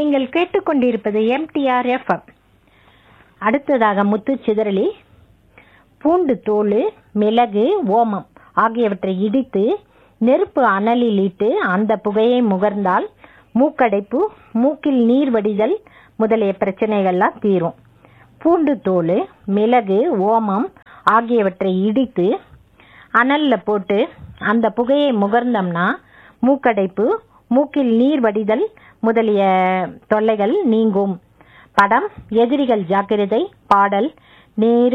நீங்கள் கேட்டுக்கொண்டிருப்பது MTR FM அடுத்ததாக முத்து சிதறலி பூண்டு தோல் மிளகு ஓமம் ஆகியவற்றை இடித்து நெருப்பு அனலில் இட்டு அந்த புகையை முகர்ந்தால் மூக்கடைப்பு மூக்கில் நீர் வடிதல் முதலிய பிரச்சனைகள்லாம் தீரும் பூண்டு தோல் மிளகு ஓமம் ஆகியவற்றை இடித்து அனல்ல போட்டு அந்த புகையை முகர்ந்தோம்னா மூக்கடைப்பு மூக்கில் நீர் வடிதல் முதலிய தொல்லைகள் நீங்கும் படம் எதிரிகள் ஜாக்கிரதை பாடல் நேரு